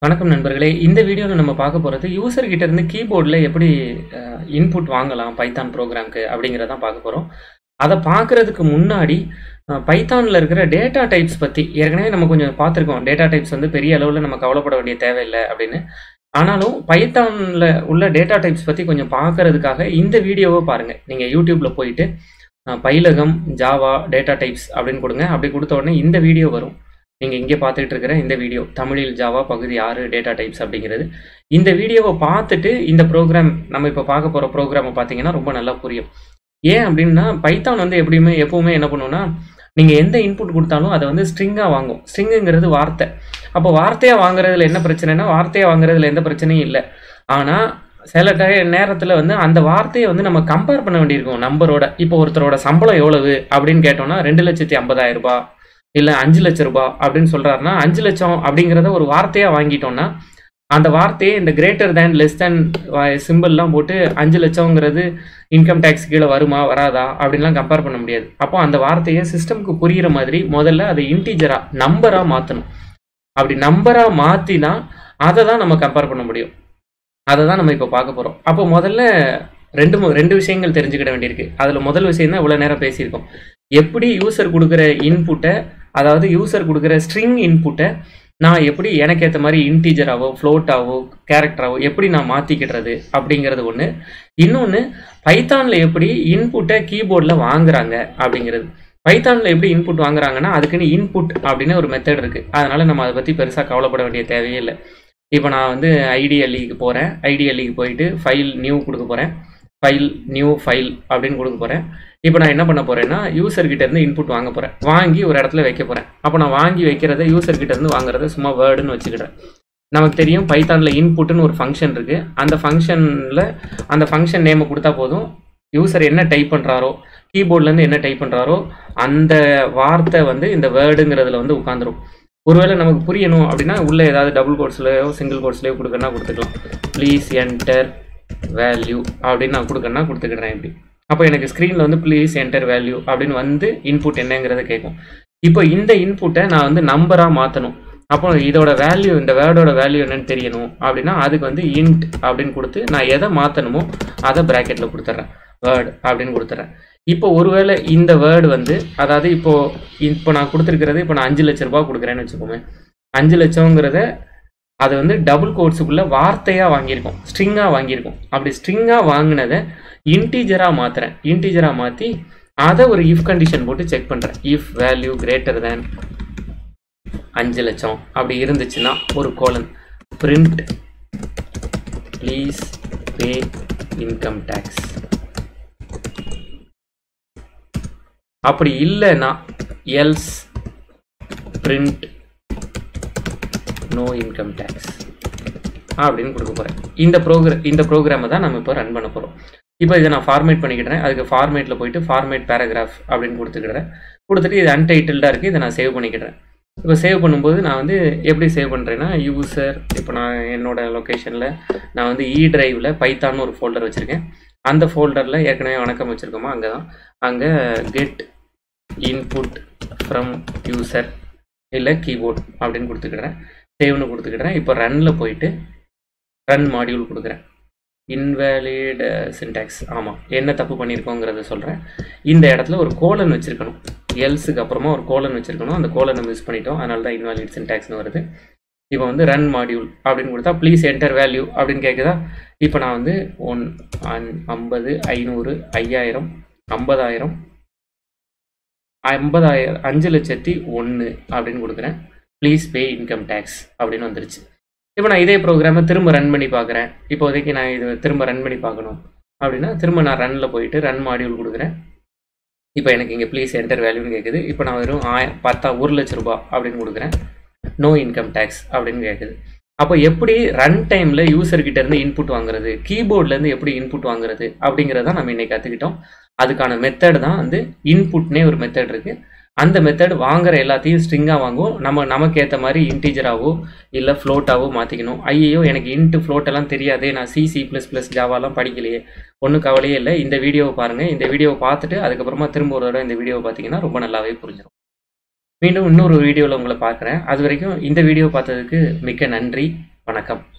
வணக்கம் நண்பர்களே இந்த வீடியோவில் நம்ம பார்க்க போகிறது யூசர் கிட்ட இருந்து கீபோர்டில் எப்படி இன்புட் வாங்கலாம் பைத்தான் ப்ரோக்ராம்க்கு அப்படிங்கிறத பார்க்க போகிறோம் அதை பார்க்குறதுக்கு முன்னாடி பைத்தானில் இருக்கிற டேட்டா டைப்ஸ் பற்றி ஏற்கனவே நம்ம கொஞ்சம் பார்த்துருக்கோம் டேட்டா டைப்ஸ் வந்து பெரிய அளவில் நம்ம கவலைப்பட வேண்டிய தேவையில்லை அப்படின்னு ஆனாலும் பைத்தானில் உள்ள டேட்டா டைப்ஸ் பற்றி கொஞ்சம் பார்க்கறதுக்காக இந்த வீடியோவை பாருங்கள் நீங்கள் யூடியூப்பில் போயிட்டு அஹ், பைலகம் ஜாவா டேட்டா டைப்ஸ் அப்படின்னு கொடுங்க அப்படி கொடுத்த உடனே இந்த வீடியோ வரும் நீங்கள் இங்கே பார்த்துட்டு இருக்கிற இந்த வீடியோ தமிழில் ஜாவா பகுதி ஆறு டேட்டா டைப்ஸ் அப்படிங்கிறது இந்த வீடியோவை பார்த்துட்டு இந்த ப்ரோக்ராம் நம்ம இப்போ பார்க்க போகிற ப்ரோக்ராமை பார்த்தீங்கன்னா ரொம்ப நல்லா புரியும் ஏன் அப்படின்னா பைத்தான் வந்து எப்படியுமே எப்பவுமே என்ன பண்ணுவோம்னா நீங்கள் எந்த இன்புட் கொடுத்தாலும் அதை வந்து ஸ்ட்ரிங்காக வாங்கும் ஸ்ட்ரிங்குங்கிறது வார்த்தை அப்போ வார்த்தையாக வாங்குறதுல என்ன பிரச்சனைனா வார்த்தையாக வாங்குறதுல எந்த பிரச்சனையும் இல்லை ஆனால் சில டை நேரத்தில் வந்து அந்த வார்த்தையை வந்து நம்ம கம்பேர் பண்ண வேண்டியிருக்கும் நம்பரோட இப்போ ஒருத்தரோட சம்பளம் எவ்வளவு அப்படின்னு கேட்டோம்னா ரெண்டு லட்சத்தி ஐம்பதாயிரம் ரூபாய் இல்லை அஞ்சு லட்ச ரூபாய் அப்படின்னு சொல்கிறாருன்னா அஞ்சு லட்சம் அப்படிங்கிறத ஒரு வார்த்தையாக வாங்கிட்டோம்னா அந்த வார்த்தையை இந்த கிரேட்டர் தேன் லெஸ் தேன் சிம்பிள்லாம் போட்டு அஞ்சு லட்சங்கிறது இன்கம் டேக்ஸ் கீழே வருமா வராதா அப்படின்லாம் கம்பேர் பண்ண முடியாது அப்போ அந்த வார்த்தையை சிஸ்டம்க்கு புரிகிற மாதிரி முதல்ல அதை இன்டீஜராக நம்பராக மாற்றணும் அப்படி நம்பராக மாற்றி தான் அதை தான் நம்ம கம்பேர் பண்ண முடியும் அதை தான் நம்ம இப்போ பார்க்க போகிறோம் அப்போ முதல்ல ரெண்டு மு- ரெண்டு விஷயங்கள் தெரிஞ்சுக்கிட வேண்டியிருக்கு அதில் முதல் விஷயம் தான் இவ்வளோ நேரம் பேசியிருக்கோம் எப்படி யூசர் கொடுக்குற இன்புட்டை அதாவது யூசர் கொடுக்குற ஸ்ட்ரிங் இன்புட்டை நான் எப்படி எனக்கு ஏற்ற மாதிரி இன்டீஜராவோ ஃப்ளோட்டாவோ கேரக்டராவோ எப்படி நான் மாற்றிக்கிடுறது அப்படிங்கிறது ஒன்று இன்னொன்று பைத்தானில் எப்படி இன்புட்டை கீபோர்டில் வாங்குறாங்க அப்படிங்கிறது பைத்தானில் எப்படி இன்புட் வாங்குறாங்கன்னா அதுக்குன்னு இன்புட் அப்படின்னு ஒரு மெத்தட் இருக்குது அதனால் நம்ம அதை பற்றி பெருசாக கவலைப்பட வேண்டிய தேவையே இல்லை இப்போ நான் வந்து ஐடிஎல்இக்கு போகிறேன் ஐடிஎல்இக்கு போயிட்டு ஃபைல் நியூ கொடுக்க போகிறேன் ஃபைல் நியூ ஃபைல் அப்படின்னு கொடுக்க போகிறேன் இப்போ நான் என்ன பண்ண போகிறேன்னா யூசர் கிட்ட இருந்து இன்புட் வாங்க போகிறேன் வாங்கி ஒரு இடத்துல வைக்க போகிறேன் அப்போ நான் வாங்கி வைக்கிறத யூசர் கிட்ட இருந்து வாங்குறத சும்மா வேர்டுன்னு வச்சுக்கிறேன் நமக்கு தெரியும் பைத்தானில் இன்புட்னு ஒரு ஃபங்க்ஷன் இருக்குது அந்த ஃபங்க்ஷனில் அந்த ஃபங்க்ஷன் நேமை கொடுத்தா போதும் யூசர் என்ன டைப் பண்ணுறாரோ கீபோர்ட்லேருந்து என்ன டைப் பண்ணுறாரோ அந்த வார்த்தை வந்து இந்த வேர்டுங்கிறதுல வந்து உட்காந்துரும் ஒருவேளை நமக்கு புரியணும் அப்படின்னா உள்ள ஏதாவது டபுள் கோட்ஸ்லையோ சிங்கிள் கோட்ஸ்லையோ கொடுக்கணும்னா கொடுத்துக்கலாம் ப்ளீஸ் என்டர் வேல்யூ அப்படின்னு நான் கொடுக்கணும்னா கொடுத்துக்கிறேன் இப்படி அப்போ எனக்கு ஸ்க்ரீனில் வந்து ப்ளீஸ் என்டர் வேல்யூ அப்படின்னு வந்து இன்புட் என்னங்கிறத கேட்கும் இப்போ இந்த இன்புட்டை நான் வந்து நம்பராக மாற்றணும் அப்போ இதோட வேல்யூ இந்த வேர்டோட வேல்யூ என்னன்னு தெரியணும் அப்படின்னா அதுக்கு வந்து இன்ட் அப்படின்னு கொடுத்து நான் எதை மாற்றணுமோ அதை ப்ராக்கெட்டில் கொடுத்துட்றேன் வேர்டு அப்படின்னு கொடுத்துட்றேன் இப்போ ஒருவேளை இந்த வேர்டு வந்து அதாவது இப்போ இப்போ நான் கொடுத்துருக்கிறது இப்போ நான் அஞ்சு லட்ச ரூபாய் கொடுக்குறேன்னு வச்சுக்கோங்க அஞ்சு லட்சங்கிறத அது வந்து டபுள் கோட்ஸுக்குள்ள வார்த்தையாக வாங்கியிருக்கோம் ஸ்ட்ரிங்காக வாங்கியிருக்கோம் அப்படி ஸ்ட்ரிங்காக வாங்கினதை இன்டீஜராக மாற்றுறேன் இன்டீஜராக மாற்றி அதை ஒரு இஃப் கண்டிஷன் போட்டு செக் பண்ணுறேன் இஃப் வேல்யூ கிரேட்டர் தேன் அஞ்சு லட்சம் அப்படி இருந்துச்சுன்னா ஒரு colon print please pay income tax அப்படி இல்லைன்னா else print no income tax அப்படின்னு கொடுக்க போகிறேன் இந்த ப்ரோக்ராம் இந்த ப்ரோக்ராமை தான் நம்ம இப்போ ரன் பண்ண போகிறோம் இப்போ இதை நான் ஃபார்மேட் பண்ணிக்கிட்டேன் அதுக்கு ஃபார்மேட்டில் போயிட்டு ஃபார்மேட் பேராகிராஃப் அப்படின்னு கொடுத்துக்கிடுறேன் கொடுத்துட்டு இது அன்டைட்டில்டாக இருக்குது இதை நான் சேவ் பண்ணிக்கிடுறேன் இப்போ சேவ் பண்ணும்போது நான் வந்து எப்படி சேவ் பண்ணுறேன்னா யூசர் இப்போ நான் என்னோட லொக்கேஷனில் நான் வந்து இ டிரைவில் பைத்தான்னு ஒரு ஃபோல்டர் வச்சுருக்கேன் அந்த ஃபோல்டரில் ஏற்கனவே வணக்கம் வச்சுருக்கோமா அங்கே தான் அங்கே கெட் இன்புட் ஃப்ரம் யூசர் இல்லை கீபோர்ட் அப்படின்னு கொடுத்துக்கிறேன் சேவ்னு கொடுத்துக்கிறேன் இப்போ ரன்னில் போயிட்டு ரன் மாடியூல் கொடுக்குறேன் இன்வேலிட் சின்டாக்ஸ் ஆமாம் என்ன தப்பு பண்ணியிருக்கோங்கிறத சொல்கிறேன் இந்த இடத்துல ஒரு கோலன் வச்சுருக்கணும் எல்ஸுக்கு அப்புறமா ஒரு கோலன் வச்சுருக்கணும் அந்த கோலனை மிஸ் பண்ணிட்டோம் அதனால தான் இன்வாலிட் சின்டாக்ஸ்னு வருது இப்போ வந்து ரன் மாடியூல் அப்படின்னு கொடுத்தா ப்ளீஸ் என்டர் வேல்யூ அப்படின்னு கேட்குதா இப்போ நான் வந்து ஒன் ஐம்பது ஐநூறு ஐயாயிரம் ஐம்பதாயிரம் ஐம்பதாயிரம் அஞ்சு லட்சத்தி ஒன்று அப்படின்னு கொடுக்குறேன் ப்ளீஸ் பே இன்கம் டேக்ஸ் அப்படின்னு வந்துருச்சு இப்போ நான் இதே ப்ரோக்ராமை திரும்ப ரன் பண்ணி பார்க்குறேன் இப்போதைக்கு நான் இது திரும்ப ரன் பண்ணி பார்க்கணும் அப்படின்னா திரும்ப நான் ரன்னில் போயிட்டு ரன் மாடியூல் கொடுக்குறேன் இப்போ எனக்கு இங்கே ப்ளீஸ் என்டர் வேல்யூன்னு கேட்குது இப்போ நான் வெறும் ஆய பத்தா ஒரு லட்ச ரூபாய் அப்படின்னு கொடுக்குறேன் நோ இன்கம் டேக்ஸ் அப்படின்னு கேட்குது அப்போ எப்படி ரன் டைமில் யூசர்கிட்ட இருந்து இன்புட் வாங்குறது கீபோர்ட்லேருந்து எப்படி இன்புட் வாங்குறது அப்படிங்கிறத நம்ம இன்னைக்கு கற்றுக்கிட்டோம் அதுக்கான மெத்தட் தான் வந்து இன்புட்னே ஒரு மெத்தட் இருக்குது அந்த மெத்தட் வாங்குற எல்லாத்தையும் ஸ்ட்ரிங்காக வாங்குவோம் நம்ம நமக்கு ஏற்ற மாதிரி இன்டீஜராகவோ இல்லை ஃப்ளோட்டாவோ மாற்றிக்கணும் ஐயோ எனக்கு இன்ட்டு ஃப்ளோட் எல்லாம் தெரியாதே நான் சி சி ப்ளஸ் ப்ளஸ் ஜாவாலாம் படிக்கலையே ஒன்றும் கவலையே இல்லை இந்த வீடியோவை பாருங்கள் இந்த வீடியோவை பார்த்துட்டு அதுக்கப்புறமா திரும்ப ஒரு தடவை இந்த வீடியோவை பார்த்தீங்கன்னா ரொம்ப நல்லாவே புரிஞ்சிடும் மீண்டும் இன்னொரு வீடியோவில் உங்களை பார்க்குறேன் அது வரைக்கும் இந்த வீடியோ பார்த்ததுக்கு மிக்க நன்றி வணக்கம்